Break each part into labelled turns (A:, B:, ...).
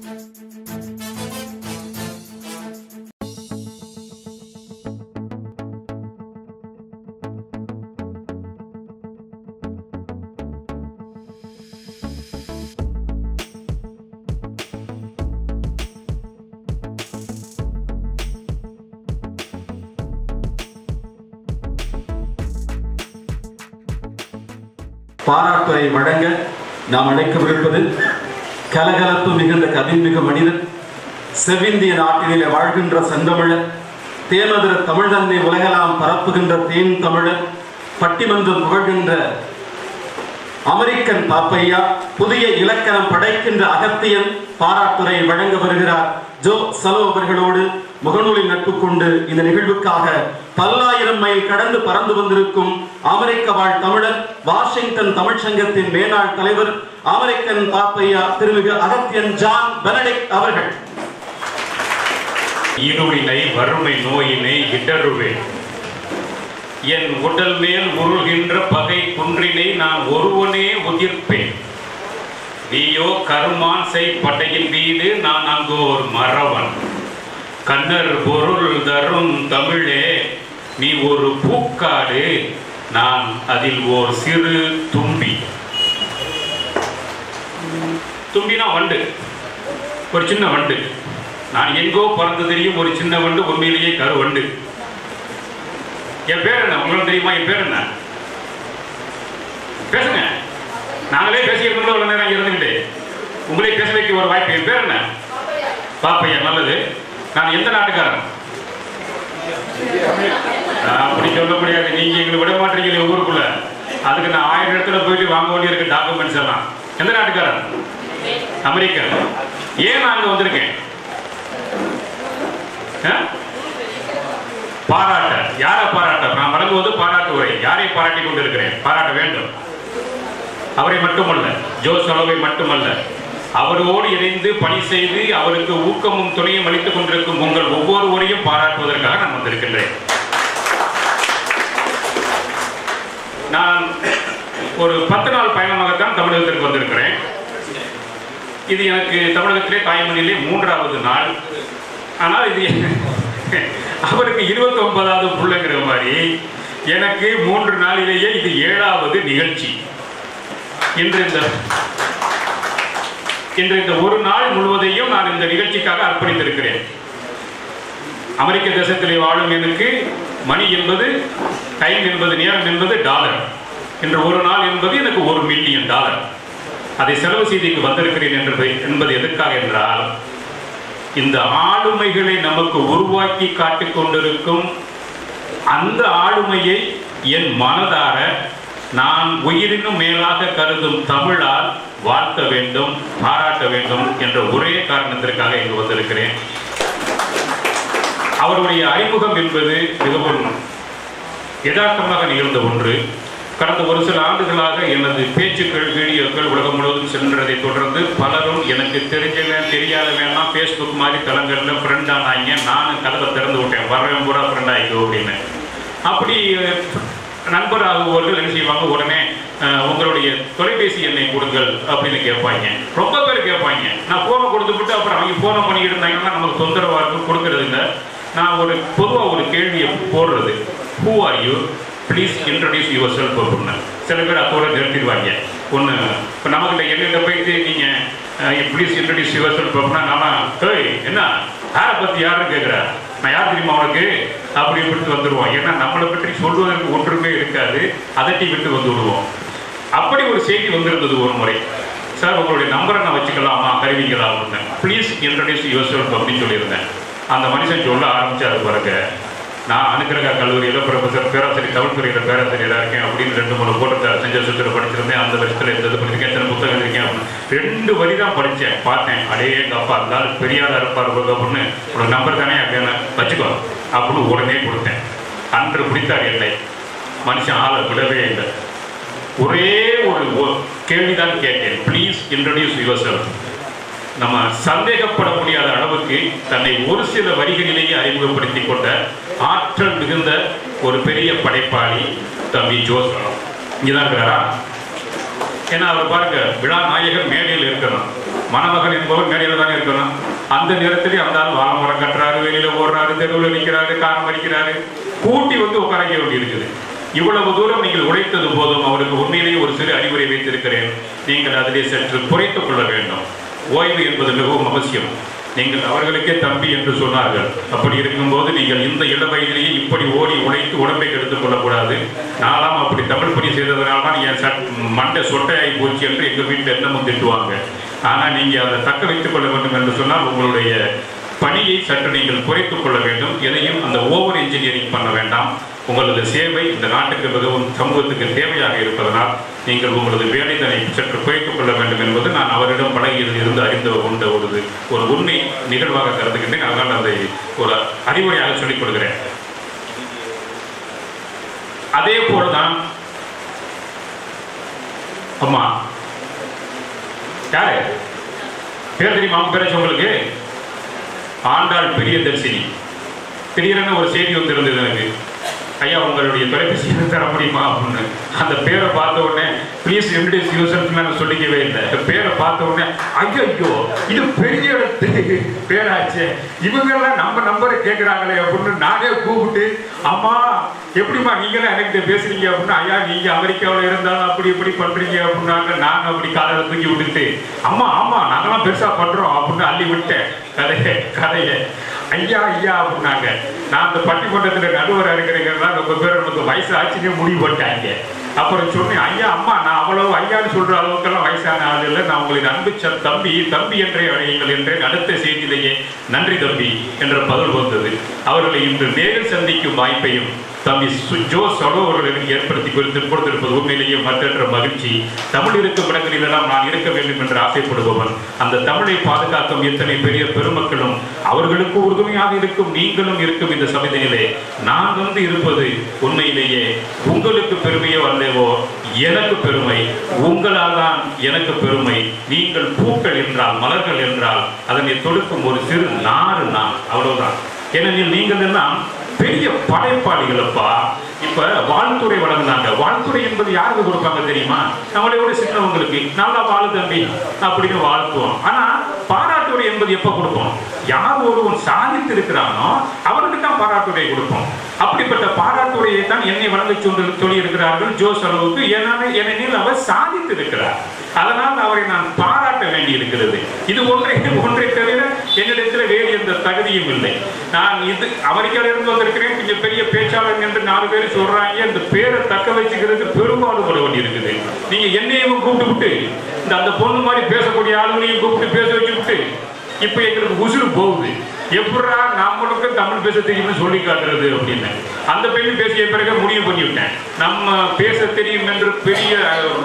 A: பாராட்டுரை வழங்க நாம் அழைக்கவிருப்பது கலகலப்பு மிகுந்த கவின்மிகு மனிதர் செவ்விந்திய நாட்டினிலே வாழ்கின்ற செந்தமிழர் தேமதுர தமிழ் தன்னை உலகெல்லாம் பரப்புகின்ற தேன் தமிழர் பட்டிமன்றம் புகழ்கின்ற அமெரிக்கன் பாப்பையா புதிய இலக்கணம் படைக்கின்ற அகத்தியன் பாராட்டுரை வழங்க வருகிறார் ஜோ சலோ அவர்களோடு முகநூலில் நட்பு கொண்டு இந்த நிகழ்வுக்காக பல்லாயிரம் மைல் கடந்து பறந்து வந்திருக்கும் அமெரிக்க வாழ் தமிழர் வாஷிங்டன் தமிழ்ச் சங்கத்தின் மேனாள் தலைவர் அமெரிக்கன் பாப்பையா திருமிகு அகத்தியன் ஜான் பெனடிக் அவர்கள்
B: இருளினை வறுமை நோயினை இடருவேன் என் உடல் மேல் உருள்கின்ற பகை குன்றினை நான் ஒருவனே உதிர்ப்பேன் நீயோ கருமான் செய் படையின் வீடு நான் அங்கு ஒரு மறவன் கண்ணர் பொருள் தரும் தமிழே நீ ஒரு பூக்காடு நான் அதில் ஓர் சிறு தும்பி தும்பினா வண்டு ஒரு சின்ன வண்டு நான் எங்கோ பிறந்து தெரியும் ஒரு சின்ன வண்டு உண்மையிலேயே கரு வண்டு என் பேர் என்ன உங்களுக்கு தெரியுமா என் பேர் என்ன பேசுங்க நாங்களே பேசியிருக்கோம் இவ்வளவு நேரம் இங்க இருந்துகிட்டு உங்களே பேச வைக்க ஒரு வாய்ப்பு என் பேர் என்ன பாப்பையா நல்லது நான் எந்த நாட்டுக்காரன் நான் அப்படி சொல்ல முடியாது நீங்க எங்களை விட மாட்டீங்களே ஊருக்குள்ள அதுக்கு நான் ஆயிரம் இடத்துல போயிட்டு வாங்க வேண்டியிருக்கு டாக்குமெண்ட்ஸ் எல்லாம் எந்த நாட்டுக்காரன் அமெரிக்கா ஏன் நான் அங்க வந்திருக்கேன் ஆ? பாராட்ட யாரை பாராட்ட நான் வழங்குவது பாராட்டு உரை யாரை பாராட்டி கொண்டிருக்கிறேன் பாராட்ட வேண்டும் அவரை மட்டுமல்ல ஜோ சலோவை மட்டுமல்ல அவரோடு இணைந்து பணி செய்து அவருக்கு ஊக்கமும் துணையும் அளித்துக் கொண்டிருக்கும் உங்கள் ஒவ்வொருவரையும் பாராட்டுவதற்காக நான் வந்திருக்கின்றேன் நான் ஒரு பத்து நாள் பயணமாகத்தான் தமிழகத்திற்கு வந்திருக்கிறேன் இது எனக்கு தமிழகத்திலே தாய்மொழியிலே மூன்றாவது நாள் ஆனால் இது அவருக்கு இருபத்தி ஒன்பதாவது புள்ளைங்கிற மாதிரி எனக்கு மூன்று நாளிலேயே இது ஏழாவது நிகழ்ச்சி இன்று இந்த இன்று இந்த ஒரு நாள் முழுவதையும் நான் இந்த நிகழ்ச்சிக்காக அர்ப்பணித்திருக்கிறேன் அமெரிக்க தேசத்திலே வாழும் எனக்கு மணி என்பது டைம் என்பது நேரம் என்பது டாலர் இன்று ஒரு நாள் என்பது எனக்கு ஒரு மில்லியன் டாலர் அதை செலவு செய்து இங்கு வந்திருக்கிறேன் என்பது என்பது எதற்காக என்றால் இந்த ஆளுமைகளை நமக்கு உருவாக்கி காட்டிக் கொண்டிருக்கும் அந்த ஆளுமையை என் மனதார நான் உயிரினும் மேலாக கருதும் தமிழால் வாழ்த்த வேண்டும் பாராட்ட வேண்டும் என்ற ஒரே காரணத்திற்காக இங்கு வந்திருக்கிறேன் அவருடைய அறிமுகம் என்பது மிகவும் யதார்த்தமாக நிகழ்ந்த ஒன்று கடந்த ஒரு சில ஆண்டுகளாக எனது பேச்சுக்கள் வீடியோக்கள் உலகம் முழுவதும் சென்றதை தொடர்ந்து பலரும் எனக்கு தெரிஞ்சவன் தெரியாதவன்லாம் ஃபேஸ்புக் மாதிரி தளங்களில் ஃப்ரெண்ட் ஆனாங்க நானும் கதவை திறந்து விட்டேன் வரவன் பூரா ஃப்ரெண்ட் ஆகிக்கோ அப்படின்னு அப்படி அஹ், நண்பர் ஆகுபவர்கள் என்ன செய்வாங்க உடனே அஹ், உங்களுடைய தொலைபேசி எண்ணை கொடுங்கள் அப்படின்னு கேட்பாங்க ரொம்ப பேர் கேட்பாங்க நான் ஃபோனை கொடுத்துவிட்டு அப்புறம் அவங்க ஃபோனை பண்ணிக்கிட்டு இருந்தாங்கன்னா நமக்கு தொந்தரவாக இருக்கும் கொடுக்கறது இல்லை நான் ஒரு பொதுவாக ஒரு கேள்வியை போடுறது who are you please introduce yourself அப்படின்னு சில பேர் அதோட நிறுத்திடுவாங்க ஒன்று இப்போ நமக்கு என்னென்ன போயிட்டு நீங்கள் ப்ளீஸ் இன்ட்ரடியூஸ் யுவர் செல்ஃப் அப்படின்னா நாம ஏய் என்ன யாரை பற்றி யாருன்னு கேட்குற நான் யார் தெரியுமா உனக்கு அப்படி விட்டு வந்துடுவோம் ஏன்னா நம்மளை பற்றி சொல்வதற்கு ஒன்றுமே இருக்காது அதட்டி விட்டு வந்து விடுவோம் அப்படி ஒரு செய்தி வந்திருந்தது ஒரு முறை சார் உங்களுடைய நம்பரை நான் வச்சுக்கலாமா கருவிங்களா அப்படின்னு ப்ளீஸ் இன்ட்ரடியூஸ் யுவர் செல்ஃப் அப்படின்னு சொல்லியிருந்தேன் அந்த மனுஷன் சொல்ல ஆரம்பிச்சாரு பாருங்க நான் அனுக்கிரகா கல்லூரியில் ப்ரொஃபசர் பேராசிரியர் தமிழ் துறையில் பேராசிரியராக இருக்கேன் அப்படின்னு ரெண்டு மூணு போட்டு செஞ்ச சுத்திர படிச்சிருந்தேன் அந்த வருஷத்தில் இந்த இது பண்ணியிருக்கேன் எத்தனை புத்தகம் இருக்கேன் அப்படின்னு ரெண்டு வரி தான் படித்தேன் பார்த்தேன் அடே எங்கள் அப்பா இருந்தாலும் பெரியாரா இருப்பார் உங்களுக்கு அப்படின்னு உனக்கு நம்பர் தானே அப்படின்னு வச்சுக்கோ அப்படின்னு உடனே கொடுத்தேன் அன்று பிடித்தார் என்னை மனுஷன் ஆளை விடவே இல்லை ஒரே ஒரு ஒ- கேள்விதான் கேட்டேன் ப்ளீஸ் இன்ட்ரடியூஸ் யுவர் செல்ஃப் நம்ம சந்தேகப்பட முடியாத அளவுக்கு தன்னை ஒரு சில வரிகளிலேயே அறிமுகப்படுத்தி கொண்ட ஆற்றல் மிகுந்த ஒரு பெரிய படைப்பாளி தம்பி ஜோசப் இங்கதான் இருக்கிறாரா ஏன்னா அவர் பாருங்க விழா நாயகர் மேடையில் இருக்கணும் மணமகன் என்பவர் மேடையில் தானே இருக்கணும் அந்த நேரத்திலே அந்த ஆள் வாழை மரம் கட்டுறாரு வெளியில ஓடுறாரு தெருவில் நிற்கிறாரு காரம் அடிக்கிறாரு கூட்டி வந்து உட்கார வைக்க வேண்டி இருக்குது இவ்வளவு தூரம் நீங்கள் உழைத்தது போதும் அவருக்கு உண்மையிலேயே ஒரு சிறு அறிவுரை வைத்திருக்கிறேன் நீங்கள் அதிலே சற்று குறைத்துக் கொள்ள வேண்டும் ஓய்வு என்பது மிகவும் அவசியம் நீங்கள் அவர்களுக்கே தம்பி என்று சொன்னார்கள் அப்படி இருக்கும்போது நீங்கள் இந்த இள வயதிலேயே இப்படி ஓடி உழைத்து உடம்பை கெடுத்துக் கொள்ளக்கூடாது நாலாம் அப்படி தமிழ் பணி செய்ததனால தான் என் சட் மண்டை சொட்டையாகி போச்சு என்று எங்கள் வீட்டில் என்னமும் திட்டுவாங்க ஆனால் நீங்கள் அதை தக்க வைத்துக் கொள்ள வேண்டும் என்று சொன்னால் உங்களுடைய பணியை சற்று நீங்கள் குறைத்துக் கொள்ள வேண்டும் எதையும் அந்த ஓவர் இன்ஜினியரிங் பண்ண வேண்டாம் உங்களது சேவை இந்த நாட்டுக்கு மிகவும் சமூகத்துக்கு தேவையாக இருப்பதனால் நீங்கள் உங்களது வேலைதனை சற்று குறைத்துக் கொள்ள வேண்டும் என்பது நான் அவரிடம் பழகியதில் இருந்து அறிந்த கொண்ட ஒரு ஒரு உண்மை நிகழ்வாக கருதுகின்றேன் அதனால் அதை ஒரு அறிவுரையாக சொல்லிக் கொடுக்கிறேன் அதே போலதான் அம்மா யாரு பேர் தெரியுமா அவங்க பேராச்சு உங்களுக்கு ஆண்டாள் பெரிய தரிசினி திடீரென ஒரு செய்தி வந்திருந்தது எனக்கு ஐயா உங்களுடைய தொலைபேசி எண் தர முடியுமா அப்படின்னு அந்த பேரை பார்த்த உடனே ப்ளீஸ் இன்ட்ரடியூஸ் யூசர்ஸ் நான் சொல்லிக்கவே இல்லை இந்த பேரை பார்த்த உடனே ஐயோ இது பெரிய இடத்து பேராச்சே இவங்கெல்லாம் நம்ம நம்பரை கேட்குறாங்களே அப்படின்னு நானே கூப்பிட்டு அம்மா எப்படிம்மா நீங்களாம் எனக்கு பேசுறீங்க அப்படின்னு ஐயா நீங்க அமெரிக்காவில் இருந்தாலும் அப்படி இப்படி பண்றீங்க அப்படின்னாங்க நாங்க அப்படி காலையில தூக்கி விட்டுட்டு அம்மா ஆமா நாங்களாம் பெருசா பண்றோம் அப்படின்னு அள்ளி விட்டேன் கதையை கதையை ஐயா ஐயா அப்படின்னாங்க நான் அந்த பட்டிமன்றத்துல நடுவர் இருக்கிறீங்கன்னா ரொம்ப பேர் நமக்கு வயசு ஆச்சுன்னு முடிவு பண்ணிட்டாங்க அப்புறம் சொன்னேன் ஐயா அம்மா நான் அவ்வளவு ஐயான்னு சொல்ற அளவுக்கெல்லாம் வயசான ஆள் இல்லை நான் உங்களுக்கு அன்பு ச- தம்பி தம்பி என்றே அழையுங்கள் என்றேன் அடுத்த செய்தியிலேயே நன்றி தம்பி என்ற பதில் வந்தது அவர்களை இன்று நேரில் சந்திக்கும் வாய்ப்பையும் தம்பி சு- ஜோ சலோ அவர்கள் எனக்கு ஏற்படுத்தி கொடுத்து கொடுத்திருப்பது உண்மையிலேயே மற்றற்ற மகிழ்ச்சி தமிழ் இருக்கும் இடங்களிலெல்லாம் நான் இருக்க வேண்டும் என்று ஆசைப்படுபவன் அந்த தமிழை பாதுகாக்கும் எத்தனை பெரிய பெருமக்களும் அவர்களுக்கு உறுதுணையாக இருக்கும் நீங்களும் இருக்கும் இந்த சமிதையிலே நான் வந்து இருப்பது உண்மையிலேயே உங்களுக்கு பெருமையோ அல்லவோ எனக்கு பெருமை உங்களால் தான் எனக்கு பெருமை நீங்கள் பூக்கள் என்றால் மலர்கள் என்றால் அதனை தொடுக்கும் ஒரு சிறு நாறு நான் அவ்வளவுதான் ஏனெனில் நீங்கள் எல்லாம் பெரிய படைப்பாளிகளப்பா இப்ப வாழ்த்துறை வழங்குனாங்க வாழ்த்துறை என்பது யாருக்கு கொடுப்பாங்க தெரியுமா நம்மளை விட சின்னவங்களுக்கு நல்லா வாழு தம்பி அப்படின்னு வாழ்த்துவோம் ஆனா பாராட்டுரை என்பது எப்ப கொடுப்போம் யார் ஒருவன் சாதித்து இருக்கிறானோ அவனுக்கு தான் பாராட்டுரை கொடுப்போம் அப்படிப்பட்ட பாராட்டுரையை தான் என்னை வழங்க சொல்லி சொல்லி இருக்கிறார்கள் ஜோ செலவுக்கு ஏனெனில் ஏனெனில் அவர் சாதித்து இருக்கிறார் அதனால் அவரை நான் பாராட்ட வேண்டி இருக்கிறது இது ஒன்றை ஒன்றை தவிர என்னிடத்தில் வேறு எந்த தகுதியும் இல்லை நான் இது அமெரிக்கால இருந்து வந்திருக்கிறேன் கொஞ்சம் பெரிய பேச்சாளர் என்று நாலு பேர் சொல்றாங்க இந்த பேரை தக்க வச்சுக்கிறது பெரும்பாலும் பட வேண்டி இருக்குது நீங்க என்னையும் கூப்பிட்டு விட்டு இந்த அந்த பொண்ணு மாதிரி பேசக்கூடிய ஆளுங்களையும் கூப்பிட்டு பேச வச்சு விட்டு இப்ப எங்களுக்கு உசுறு போகுது எப்படா நம்மளுக்கு தமிழ் பேச தெரியும்னு சொல்லி காட்டுறது அப்படின்னு அந்த பெண் பேசிய பிறகு முடிவு பண்ணிவிட்டேன் நம்ம பேச தெரியும் என்று பெரிய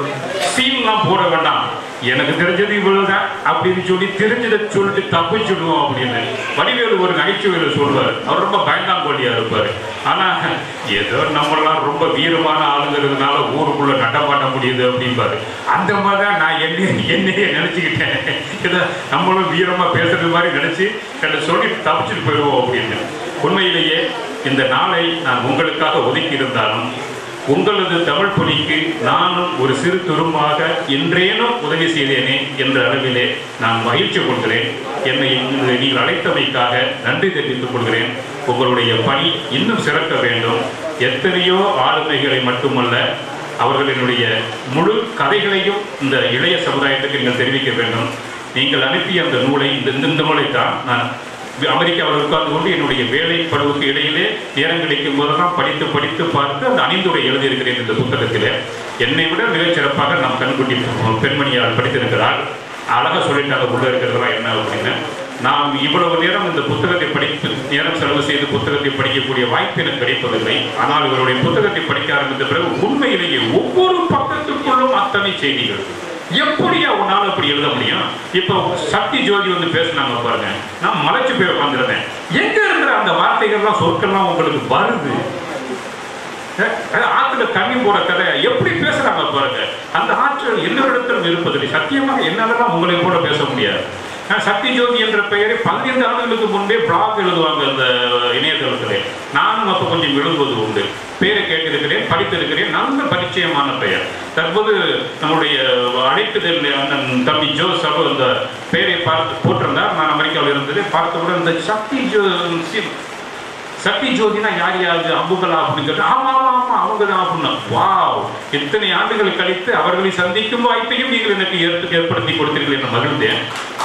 B: சீன்லாம் போட வேண்டாம் எனக்கு தெரிஞ்சது இவ்வளவுதான் அப்படின்னு சொல்லி தெரிஞ்சதை சொல்லிட்டு தப்பு சொல்லுவோம் அப்படின்னு வடிவேலு ஒரு நகைச்சுவையில சொல்வார் அவர் ரொம்ப பயந்தாங்கோலியா இருப்பாரு ஆனா ஏதோ நம்மளாம் ரொம்ப வீரமான ஆளுங்கிறதுனால ஊருக்குள்ள நடமாட்ட முடியுது அப்படிம்பாரு அந்த மாதிரி தான் நான் என்ன என்னையே நினைச்சுக்கிட்டேன் ஏதோ நம்மளும் வீரமா பேசுறது மாதிரி நினைச்சு என்ன சொல்லி தப்பிச்சுட்டு போயிடுவோம் அப்படின்னு உண்மையிலேயே இந்த நாளை நான் உங்களுக்காக ஒதுக்கி இருந்தாலும் உங்களது தமிழ் பணிக்கு நானும் ஒரு சிறு துரும்பாக என்றேனும் உதவி செய்தேனே என்ற அளவிலே நான் மகிழ்ச்சி கொள்கிறேன் என்னை இங்கு நீங்கள் அழைத்தமைக்காக நன்றி தெரிவித்துக் கொள்கிறேன் உங்களுடைய பணி இன்னும் சிறக்க வேண்டும் எத்தனையோ ஆளுமைகளை மட்டுமல்ல அவர்களினுடைய முழு கதைகளையும் இந்த இளைய சமுதாயத்துக்கு நீங்கள் தெரிவிக்க வேண்டும் நீங்கள் அனுப்பிய அந்த நூலை இந்த இந்த நூலைத்தான் நான் அமெரிக்காவில் உட்கார்ந்து கொண்டு என்னுடைய வேலை பழுவுக்கு இடையிலே நேரம் கிடைக்கும் போதெல்லாம் படித்து படித்து பார்த்து அந்த அணிந்துரை எழுதியிருக்கிறேன் இந்த புத்தகத்திலே என்னை விட மிகச் சிறப்பாக நம் கண்குட்டி பெண்மணியால் படித்திருக்கிறார் அழகா சொல்லிட்டாங்க உள்ள இருக்கிறதெல்லாம் என்ன அப்படின்னு நாம் இவ்வளவு நேரம் இந்த புத்தகத்தை படித்து நேரம் செலவு செய்து புத்தகத்தை படிக்கக்கூடிய வாய்ப்பு எனக்கு கிடைப்பதில்லை ஆனால் இவருடைய புத்தகத்தை படிக்க ஆரம்பித்த பிறகு உண்மையிலேயே ஒவ்வொரு பக்கத்துக்குள்ளும் அத்தனை செய்திகள் எப்படியா உன்னால அப்படி எழுத முடியும் இப்போ சக்தி ஜோதி வந்து பேசுனாங்க பாருங்க நான் மலைச்சு போய் உட்காந்துருந்தேன் எங்க இருக்கிற அந்த வார்த்தைகள்லாம் சொற்கள்லாம் உங்களுக்கு வருது அஹ், அது ஆத்துல தண்ணி போட கதை எப்படி பேசுறாங்க பாருங்க அந்த ஆற்றல் என்னிடத்திலும் இருப்பதில்லை சத்தியமாக என்னாலலாம் உங்களை கூட பேச முடியாது நான் சக்தி ஜோதி என்ற பெயரை பதினைந்து ஆண்டுகளுக்கு முன்பே பிளாக் எழுதுவாங்க அந்த இணையதளத்திலே நானும் அப்போ கொஞ்சம் எழுதுவது உண்டு பேரை கேட்டிருக்கிறேன் படித்திருக்கிறேன் நல்ல பரிச்சயமான பெயர் தற்போது நம்முடைய அழைப்புதல் அண்ணன் தம்பி ஜோ சபு அந்த பெயரை பார்த்து போட்டிருந்தார் நான் அமெரிக்காவில் இருந்தது பார்த்தவுடன் இந்த சக்தி ஜோ சி- சக்தி ஜோதினா யார் யாரு அம்புகளா அப்படின்னு கேட்டு ஆமா ஆமா ஆமா அவங்க தான் அப்படின்னா வாவ் இத்தனை ஆண்டுகள் கழித்து அவர்களை சந்திக்கும் வாய்ப்பையும் நீங்கள் எனக்கு ஏற்ப- ஏற்படுத்தி கொடுத்தீர்கள் என்று மகிழ்ந்தேன்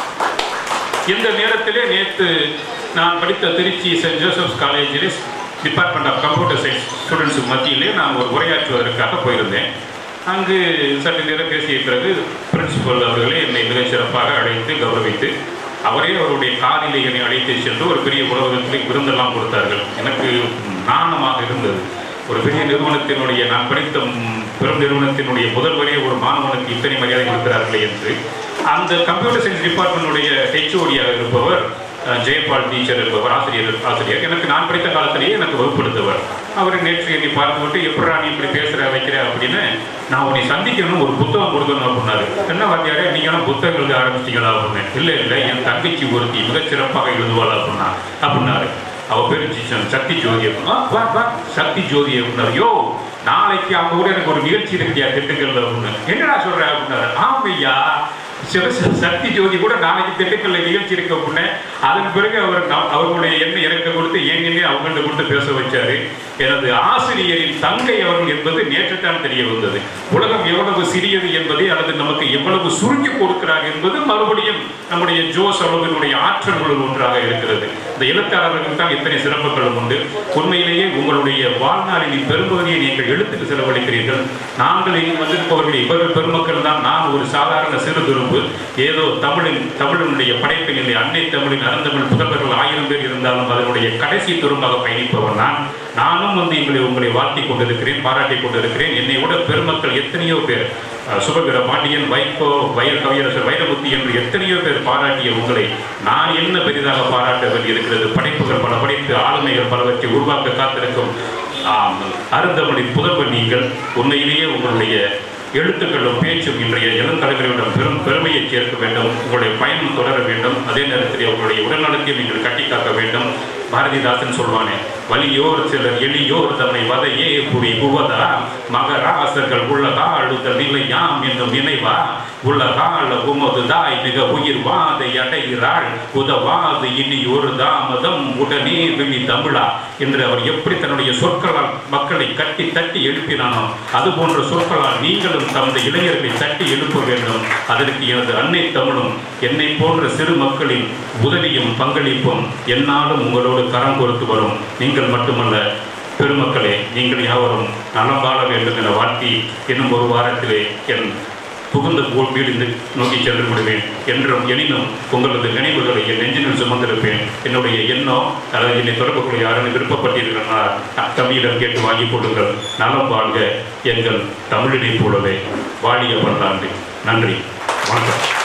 B: இந்த நேரத்திலே நேற்று நான் படித்த திருச்சி சென்ட் ஜோசப்ஸ் காலேஜிலே department of computer science students மத்தியிலே நான் ஒரு உரையாற்றுவதற்காக போயிருந்தேன் அங்கு சற்று நேரம் பேசிய பிறகு பிரின்சிபல் அவர்களே என்னை மிகச் சிறப்பாக அழைத்து கௌரவித்து அவரே அவருடைய காரிலே என்னை அழைத்து சென்று ஒரு பெரிய உணவகத்தில் விருந்தெல்லாம் கொடுத்தார்கள் எனக்கு நாணமாக இருந்தது ஒரு பெரிய நிறுவனத்தினுடைய நான் படித்த ம், பெரும் நிறுவனத்தினுடைய முதல்வரே ஒரு மாணவனுக்கு இத்தனை மரியாதை கொடுக்கிறார்களே என்று அந்த கம்ப்யூட்டர் சயின்ஸ் டிபார்ட்மெண்ட்டுடைய ஹெச்ஓடியாக இருப்பவர் அஹ், ஜெயபால் டீச்சர் என்பவர் ஆசிரியர் ஆசிரியர் எனக்கு நான் படித்த காலத்திலேயே எனக்கு வகுப்படுத்தவர் அவர் நேற்று என்னை பார்த்துவிட்டு எப்படா நீ இப்படி பேசுற வைக்கிற அப்படின்னு நான் உன்னை சந்திக்கணும் ஒரு புத்தகம் கொடுக்கணும் அப்படின்னாரு என்ன வாத்தியாரே நீங்களும் புத்தகம் எழுத ஆரம்பிச்சிட்டீங்களா அப்படின்னு இல்லை இல்லை என் தங்கச்சி ஒருத்தி மிகச் சிறப்பாக எழுதுவாள் அப்படின்னா அப்படின்னாரு அவ பேரு ஜிஷன் சக்தி ஜோதி அப்படின்னா வா வா சக்தி ஜோதி அப்படின்னாரு யோ நாளைக்கு அவங்க கூட எனக்கு ஒரு நிகழ்ச்சி இருக்குடியா திண்டுக்கல்ல அப்படின்னு என்னடா சொல்ற அப்படின்னாரு ஆமையா சிவ சக்தி ஜோதி கூட நாளைக்கு திண்டுக்கல்ல நிகழ்ச்சி இருக்க அப்படின்னே அதன் பிறகு அவர் நம்- அவர்களுடைய எண்ணெய் இறக்க கொடுத்து என் எண்ணெய் அவங்கள்ட்ட கொடுத்து பேச வச்சாரு எனது ஆசிரியரின் தங்கை அவர்கள் என்பது நேற்றுத்தான் தெரிய வந்தது உலகம் எவ்வளவு சிறியது என்பதை அல்லது நமக்கு எவ்வளவு சுருக்கி கொடுக்கிறார் என்பது மறுபடியும் நம்முடைய ஜோஸ் அளவினுடைய ஆற்றல்களுள் ஒன்றாக இருக்கிறது இந்த எழுத்தாளர்களுக்கு தான் இத்தனை சிறப்புகளும் உண்டு உண்மையிலேயே உங்களுடைய வாழ்நாளின் பெரும்பகுதியை நீங்கள் எழுத்துக்கு செலவழிக்கிறீர்கள் நாங்கள் இங்கு வந்திருப்பவர்கள் இவர்கள் பெருமக்கள் தான் நான் ஒரு சாதாரண சிறு துரும்பு ஏதோ தமிழின் தமிழினுடைய படைப்பினிலே அன்னை தமிழின் அறந்தமிழ் புதல்வர்கள் ஆயிரம் பேர் இருந்தாலும் அதனுடைய கடைசி துரும்பாக பயணிப்பவன் நான் நானும் வந்து எங்களை உங்களை வாழ்த்தி கொண்டிருக்கிறேன் பாராட்டி கொண்டிருக்கிறேன் என்னை விட பெருமக்கள் எத்தனையோ பேர் அஹ், சுபவீர பாண்டியன் வைகோ வைர கவியரசர் வைரமுத்தி என்று எத்தனையோ பேர் பாராட்டிய உங்களை நான் என்ன பெரிதாக பாராட்ட வேண்டியிருக்கிறது படைப்புகள் பல படைத்து ஆளுமைகள் பலவற்றை உருவாக்க காத்திருக்கும் ஆம், அருந்தமிழின் புதல்வர் நீங்கள் உண்மையிலேயே உங்களுடைய எழுத்துக்களும் பேச்சும் இன்றைய இளந்தலைவர்களிடம் பெரும் பெருமையை சேர்க்க வேண்டும் உங்களுடைய பயணம் தொடர வேண்டும் அதே நேரத்தில் உங்களுடைய உடல்நலத்தையும் நீங்கள் கட்டிக்காக்க வேண்டும் பாரதிதாசன் சொல்வானே வலியோர் சிலர் எளியோர் தம்மை வதையே புரி புவதா மகராசர்கள் உள்ளதா அழுதல் இல்லையாம் என்னும் நினைவா உள்ளதால் உமது தாய் மிக உயிர் வாதை அடைகிறாள் உதவாது இனி ஒரு தாமதம் உடனே விழி தமிழா என்று அவர் எப்படி தன்னுடைய சொற்களால் மக்களை கட்டி தட்டி எழுப்பினானோ அது போன்ற சொற்களால் நீங்களும் தமது இளைஞர்களை தட்டி எழுப்ப வேண்டும் அதற்கு எனது அன்னை தமிழும் என்னை போன்ற சிறு மக்களின் உதவியும் பங்களிப்பும் என்னாலும் உங்களோடு கரம் கொடுத்து வரும் நீங்கள் மட்டுமல்ல பெருமக்களே நீங்கள் யாவரும் நலம் வாழ வேண்டும் என வாழ்த்தி இன்னும் ஒரு வாரத்திலே என் புகுந்த போல் வீடு நோக்கி சென்று விடுவேன் என்றும் எனினும் உங்களது நினைவுகளை என் நெஞ்சினில் சுமந்திருப்பேன் என்னுடைய எண்ணம் அல்லது என்னை தொடர்புக்குள்ள யாரும் விருப்பப்பட்டீர்களால் தம்பியிடம் கேட்டு வாங்கிக் கொள்ளுங்கள் நலம் வாழ்க எங்கள் தமிழினை போலவே வாழிய பல்லாண்டு நன்றி வணக்கம்